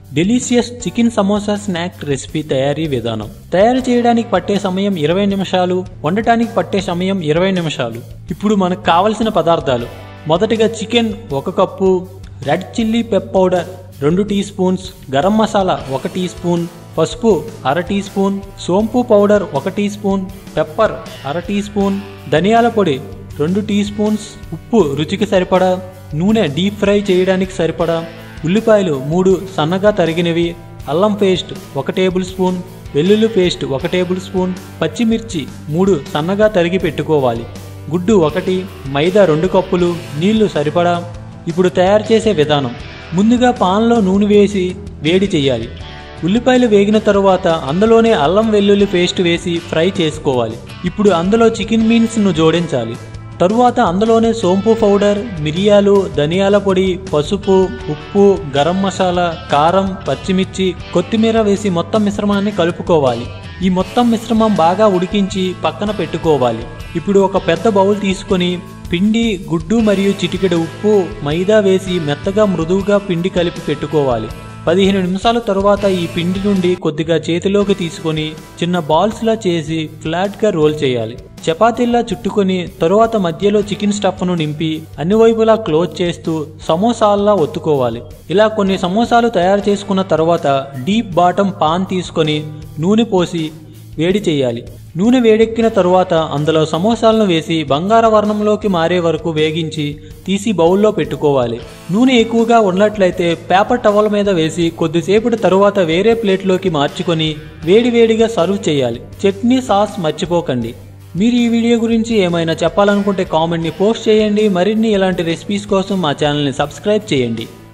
delicious chicken samosa snack recipe తయారీ విధానం తయారు చేయడానికి పట్టే సమయం ఇరవై నిమిషాలు వండటానికి పట్టే సమయం ఇరవై నిమిషాలు ఇప్పుడు మనకు కావలసిన పదార్థాలు మొదటిగా చికెన్ ఒక కప్పు రెడ్ చిల్లీ పెప్ పౌడర్ రెండు టీ స్పూన్స్ గరం మసాలా ఒక టీ స్పూన్ పసుపు అర టీ స్పూన్ సోంపు పౌడర్ ఒక టీ స్పూన్ పెప్పర్ అర టీ స్పూన్ ధనియాల పొడి రెండు టీ స్పూన్స్ ఉప్పు రుచికి సరిపడా నూనె డీప్ ఫ్రై చేయడానికి సరిపడా ఉల్లిపాయలు మూడు సన్నగా తరిగినవి అల్లం పేస్ట్ ఒక టేబుల్ స్పూన్ వెల్లుల్లి పేస్ట్ ఒక టేబుల్ స్పూన్ పచ్చిమిర్చి మూడు సన్నగా తరిగి పెట్టుకోవాలి గుడ్డు ఒకటి మైదా రెండు కప్పులు నీళ్లు సరిపడా ఇప్పుడు తయారు చేసే విధానం ముందుగా పాన్లో నూనె వేసి వేడి చేయాలి ఉల్లిపాయలు వేగిన తరువాత అందులోనే అల్లం వెల్లుల్లి పేస్ట్ వేసి ఫ్రై చేసుకోవాలి ఇప్పుడు అందులో చికెన్ మీన్స్ను జోడించాలి తరువాత అందులోనే సోంపు పౌడర్ మిరియాలు ధనియాల పొడి పసుపు ఉప్పు గరం మసాలా కారం పచ్చిమిర్చి కొత్తిమీర వేసి మొత్తం మిశ్రమాన్ని కలుపుకోవాలి ఈ మొత్తం మిశ్రమం బాగా ఉడికించి పక్కన పెట్టుకోవాలి ఇప్పుడు ఒక పెద్ద బౌల్ తీసుకొని పిండి గుడ్డు మరియు చిటికెడు ఉప్పు మైదా వేసి మెత్తగా మృదువుగా పిండి కలిపి పెట్టుకోవాలి పదిహేను నిమిషాల తరువాత ఈ పిండి నుండి కొద్దిగా చేతిలోకి తీసుకొని చిన్న బాల్స్ లా చేసి ఫ్లాట్ గా రోల్ చేయాలి చపాతీల్లా చుట్టుకొని తరువాత మధ్యలో చికెన్ స్టఫ్ను నింపి అన్ని వైపులా క్లోజ్ చేస్తూ సమోసాల్లా ఒత్తుకోవాలి ఇలా కొన్ని సమోసాలు తయారు చేసుకున్న తర్వాత డీప్ బాటమ్ పాన్ తీసుకొని నూనె పోసి వేడి చేయాలి నూనె వేడెక్కిన తరువాత అందులో సమోసాలను వేసి బంగార వర్ణంలోకి మారే వరకు వేగించి తీసి బౌల్లో పెట్టుకోవాలి నూనె ఎక్కువగా ఉన్నట్లయితే పేపర్ టవల్ మీద వేసి కొద్దిసేపటి తరువాత వేరే ప్లేట్లోకి మార్చుకొని వేడివేడిగా సర్వ్ చేయాలి చట్నీ సాస్ మర్చిపోకండి మీరు ఈ వీడియో గురించి ఏమైనా చెప్పాలనుకుంటే కామెంట్ని పోస్ట్ చేయండి మరిన్ని ఇలాంటి రెసిపీస్ కోసం మా ఛానల్ని సబ్స్క్రైబ్ చేయండి